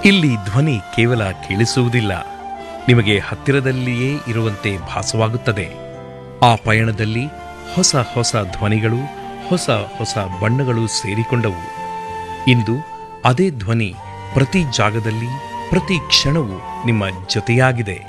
ಇಲ್ಲಿ ಧ್ವನಿ ಕೇವಲ ಕೇಳಿಸುವುದಿಲ್ಲ ನಿಮಗೆ ಹತ್ತಿರದಲ್ಲಿಯೇ ಇರುವಂತೆ ಭಾಸವಾಗುತ್ತದೆ ಆ ಪಯಣದಲ್ಲಿ ಹೊಸ ಹೊಸ ಧ್ವನಿಗಳು ಹೊಸ ಹೊಸ ಬಣ್ಣಗಳು ಸೇರಿಕೊಂಡವು ಇಂದು ಅದೇ ಧ್ವನಿ ಪ್ರತಿ ಜಾಗದಲ್ಲಿ ಪ್ರತಿ ಕ್ಷಣವೂ ನಿಮ್ಮ ಜೊತೆಯಾಗಿದೆ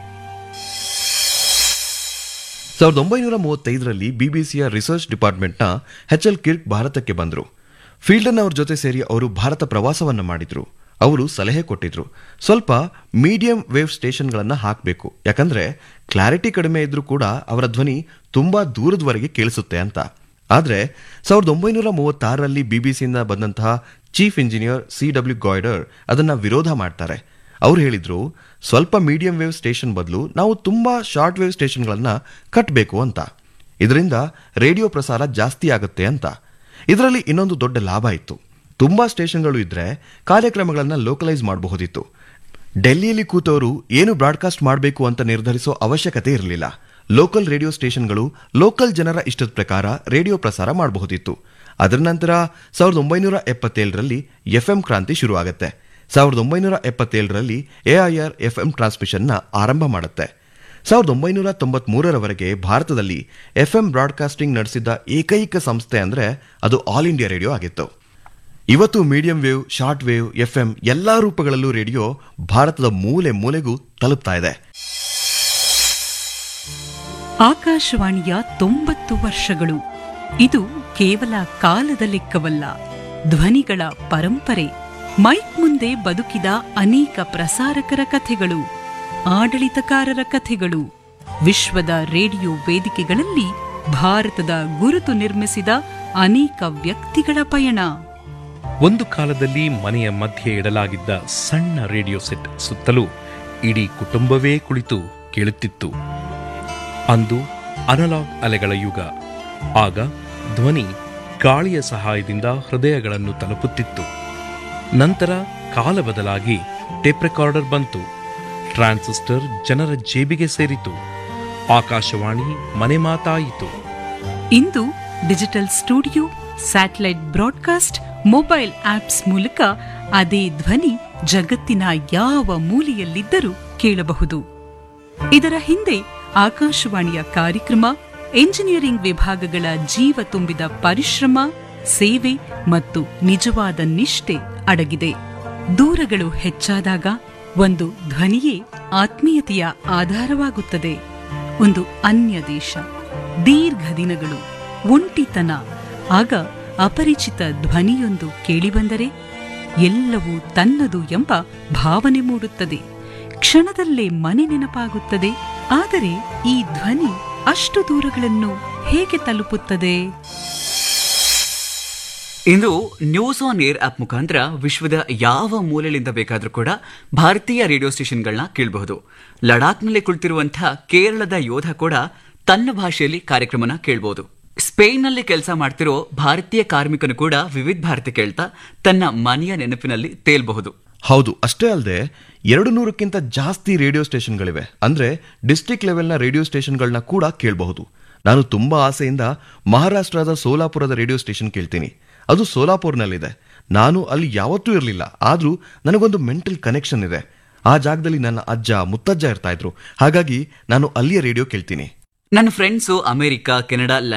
ಸಾವಿರದ ಒಂಬೈನೂರ ಮೂವತ್ತೈದರಲ್ಲಿ ಬಿಬಿಸಿಯ ರಿಸರ್ಚ್ ಡಿಪಾರ್ಟ್ಮೆಂಟ್ನ ಎಚ್ ಎಲ್ ಕಿರ್ಕ್ ಭಾರತಕ್ಕೆ ಬಂದರು ಫೀಲ್ಡನ್ ಅವ್ರ ಜೊತೆ ಸೇರಿ ಅವರು ಭಾರತ ಪ್ರವಾಸವನ್ನ ಮಾಡಿದ್ರು ಅವರು ಸಲಹೆ ಕೊಟ್ಟಿದ್ರು ಸ್ವಲ್ಪ ಮೀಡಿಯಂ ವೇವ್ ಸ್ಟೇಷನ್ಗಳನ್ನ ಹಾಕಬೇಕು ಯಾಕಂದ್ರೆ ಕ್ಲಾರಿಟಿ ಕಡಿಮೆ ಇದ್ರೂ ಕೂಡ ಅವರ ಧ್ವನಿ ತುಂಬಾ ದೂರದವರೆಗೆ ಕೇಳಿಸುತ್ತೆ ಅಂತ ಆದ್ರೆ ಸಾವಿರದ ಒಂಬೈನೂರ ಮೂವತ್ತಾರರಲ್ಲಿ ಬಿಬಿಸಿಯಿಂದ ಬಂದಂತಹ chief engineer C W Goyder ಅದನ್ನ ವಿರೋಧ ಮಾಡ್ತಾರೆ ಅವ್ರು ಹೇಳಿದ್ರು ಸ್ವಲ್ಪ ಮೀಡಿಯಂ ವೇವ್ ಸ್ಟೇಷನ್ ಬದಲು ನಾವು ತುಂಬಾ ಶಾರ್ಟ್ ವೇವ್ ಸ್ಟೇಷನ್ಗಳನ್ನ ಕಟ್ಟಬೇಕು ಅಂತ ಇದರಿಂದ ರೇಡಿಯೋ ಪ್ರಸಾರ ಜಾಸ್ತಿ ಆಗುತ್ತೆ ಅಂತ ಇದರಲ್ಲಿ ಇನ್ನೊಂದು ದೊಡ್ಡ ಲಾಭ ಇತ್ತು ತುಂಬಾ ಸ್ಟೇಷನ್ಗಳು ಇದ್ರೆ ಕಾರ್ಯಕ್ರಮಗಳನ್ನ ಲೋಕಲೈಸ್ ಮಾಡಬಹುದಿತ್ತು ಡೆಲ್ಲಿಯಲ್ಲಿ ಕೂತವರು ಏನು ಬ್ರಾಡ್ಕಾಸ್ಟ್ ಮಾಡಬೇಕು ಅಂತ ನಿರ್ಧರಿಸೋ ಅವಶ್ಯಕತೆ ಇರಲಿಲ್ಲ ಲೋಕಲ್ ರೇಡಿಯೋ ಸ್ಟೇಷನ್ಗಳು ಲೋಕಲ್ ಜನರ ಇಷ್ಟದ ಪ್ರಕಾರ ರೇಡಿಯೋ ಪ್ರಸಾರ ಮಾಡಬಹುದಿತ್ತು ಅದರ ನಂತರ ಸಾವಿರದ ಒಂಬೈನೂರ ಎಪ್ಪತ್ತೇಳರಲ್ಲಿ ಎಫ್ಎಂ ಕ್ರಾಂತಿ ಶುರುವಾಗುತ್ತೆ ಸಾವಿರದ ಒಂಬೈನೂರ ಎಪ್ಪತ್ತೇಳರಲ್ಲಿ ಎಐಆರ್ ಎಫ್ಎಂ ಟ್ರಾನ್ಸ್ಮಿಷನ್ನ ಆರಂಭ ಮಾಡುತ್ತೆ ಸಾವಿರದ ಒಂಬೈನೂರ ತೊಂಬತ್ಮೂರರವರೆಗೆ ಭಾರತದಲ್ಲಿ ಎಫ್ಎಂ ಬ್ರಾಡ್ಕಾಸ್ಟಿಂಗ್ ನಡೆಸಿದ್ದ ಏಕೈಕ ಸಂಸ್ಥೆ ಅಂದ್ರೆ ಅದು ಆಲ್ ಇಂಡಿಯಾ ರೇಡಿಯೋ ಆಗಿತ್ತು ಇವತ್ತು medium wave short wave FM ಎಲ್ಲಾ ರೂಪಗಳಲ್ಲೂ ರೇಡಿಯೋ ಭಾರತದ ಮೂಲೆ ಮೂಲೆಗೂ ತಲುಪ್ತಾ ಇದೆ ಆಕಾಶವಾಣಿಯ ತೊಂಬತ್ತು ವರ್ಷಗಳು ಇದು ಕೇವಲ ಕಾಲದ ಲೆಕ್ಕವಲ್ಲ ಧ್ವನಿಗಳ ಪರಂಪರೆ ಮೈಕ್ ಮುಂದೆ ಬದುಕಿದ ಅನೇಕ ಪ್ರಸಾರಕರ ಕಥೆಗಳು ಆಡಳಿತಕಾರರ ಕಥೆಗಳು ವಿಶ್ವದ ರೇಡಿಯೋ ವೇದಿಕೆಗಳಲ್ಲಿ ಭಾರತದ ಗುರುತು ನಿರ್ಮಿಸಿದ ಅನೇಕ ವ್ಯಕ್ತಿಗಳ ಪಯಣ ಒಂದು ಕಾಲದಲ್ಲಿ ಮನೆಯ ಮಧ್ಯೆ ಇಡಲಾಗಿದ್ದ ಸಣ್ಣ ರೇಡಿಯೋ ಸೆಟ್ ಸುತ್ತಲೂ ಇಡೀ ಕುಟುಂಬವೇ ಕುಳಿತು ಕೇಳುತ್ತಿತ್ತು ಅಂದು ಅನಲಾಗ್ ಅಲೆಗಳ ಯುಗ ಆಗ ಧ್ವನಿ ಗಾಳಿಯ ಸಹಾಯದಿಂದ ಹೃದಯಗಳನ್ನು ತಲುಪುತ್ತಿತ್ತು ನಂತರ ಕಾಲ ಬದಲಾಗಿ ಟೇಪ್ ರೆಕಾರ್ಡರ್ ಬಂತು ಟ್ರಾನ್ಸಿಸ್ಟರ್ ಜನರ ಜೇಬಿಗೆ ಸೇರಿತು ಆಕಾಶವಾಣಿ ಮನೆ ಮಾತಾಯಿತು ಇಂದು digital studio satellite broadcast mobile apps ಮೂಲಕ ಅದೇ ಧ್ವನಿ ಜಗತ್ತಿನ ಯಾವ ಮೂಲೆಯಲ್ಲಿದ್ದರೂ ಕೇಳಬಹುದು ಇದರ ಹಿಂದೆ ಆಕಾಶವಾಣಿಯ ಕಾರ್ಯಕ್ರಮ ಎಂಜಿನಿಯರಿಂಗ್ ವಿಭಾಗಗಳ ಜೀವ ತುಂಬಿದ ಪರಿಶ್ರಮ ಸೇವೆ ಮತ್ತು ನಿಜವಾದ ನಿಷ್ಠೆ ಅಡಗಿದೆ ದೂರಗಳು ಹೆಚ್ಚಾದಾಗ ಒಂದು ಧ್ವನಿಯೇ ಆತ್ಮೀಯತೆಯ ಆಧಾರವಾಗುತ್ತದೆ ಒಂದು ಅನ್ಯ ದೇಶ ದೀರ್ಘ ದಿನಗಳು ಒಂಟಿತನ ಆಗ ಅಪರಿಚಿತ ಧ್ವನಿಯೊಂದು ಕೇಳಿಬಂದರೆ ಎಲ್ಲವೂ ತನ್ನದು ಎಂಬ ಭಾವನೆ ಮೂಡುತ್ತದೆ ಕ್ಷಣದಲ್ಲೇ ಮನೆ ನೆನಪಾಗುತ್ತದೆ ಆದರೆ ಈ ಧ್ವನಿ ಅಷ್ಟು ದೂರಗಳನ್ನು ಹೇಗೆ ತಲುಪುತ್ತದೆ ಇಂದು ನ್ಯೂಸ್ ಆನ್ ಏರ್ ಆಪ್ ಮುಖಾಂತರ ವಿಶ್ವದ ಯಾವ ಮೂಲೆಯಿಂದ ಬೇಕಾದರೂ ಕೂಡ ಭಾರತೀಯ ರೇಡಿಯೋ ಸ್ಟೇಷನ್ಗಳನ್ನ ಕೇಳಬಹುದು ಲಡಾಖ್ನಲ್ಲಿ ಕುಳಿತಿರುವಂತಹ ಕೇರಳದ ಯೋಧ ಕೂಡ ತನ್ನ ಭಾಷೆಯಲ್ಲಿ ಕಾರ್ಯಕ್ರಮನ ಕೇಳಬಹುದು ಸ್ಪೇನ್ನಲ್ಲಿ ಕೆಲಸ ಮಾಡ್ತಿರೋ ಭಾರತೀಯ ಕಾರ್ಮಿಕನು ಕೂಡ ವಿವಿಧ ಭಾರತಿ ಕೇಳ್ತಾ ತನ್ನ ಮನೆಯ ನೆನಪಿನಲ್ಲಿ ತೇಲ್ಬಹುದು ಹೌದು ಅಷ್ಟೇ ಅಲ್ಲದೆ ಎರಡು ನೂರಕ್ಕಿಂತ ಜಾಸ್ತಿ ರೇಡಿಯೋ ಸ್ಟೇಷನ್ಗಳಿವೆ ಅಂದ್ರೆ ಡಿಸ್ಟ್ರಿಕ್ಟ್ ಲೆವೆಲ್ನ ರೇಡಿಯೋ ಸ್ಟೇಷನ್ಗಳನ್ನ ಕೂಡ ಕೇಳಬಹುದು ನಾನು ತುಂಬಾ ಆಸೆಯಿಂದ ಮಹಾರಾಷ್ಟ್ರದ ಸೋಲಾಪುರದ ರೇಡಿಯೋ ಸ್ಟೇಷನ್ ಕೇಳ್ತೀನಿ ಅದು ಸೋಲಾಪುರ್ನಲ್ಲಿದೆ ನಾನು ಅಲ್ಲಿ ಯಾವತ್ತೂ ಇರಲಿಲ್ಲ ಆದ್ರೂ ನನಗೊಂದು ಮೆಂಟಲ್ ಕನೆಕ್ಷನ್ ಇದೆ ಆ ಜಾಗದಲ್ಲಿ ನನ್ನ ಅಜ್ಜ ಮುತ್ತಜ್ಜ ಇರ್ತಾ ಇದ್ರು ಹಾಗಾಗಿ ನಾನು ಅಲ್ಲಿಯ ರೇಡಿಯೋ ಕೇಳ್ತೀನಿ ನನ್ನ ಫ್ರೆಂಡ್ಸು ಅಮೆರಿಕ ಕೆನಡಾ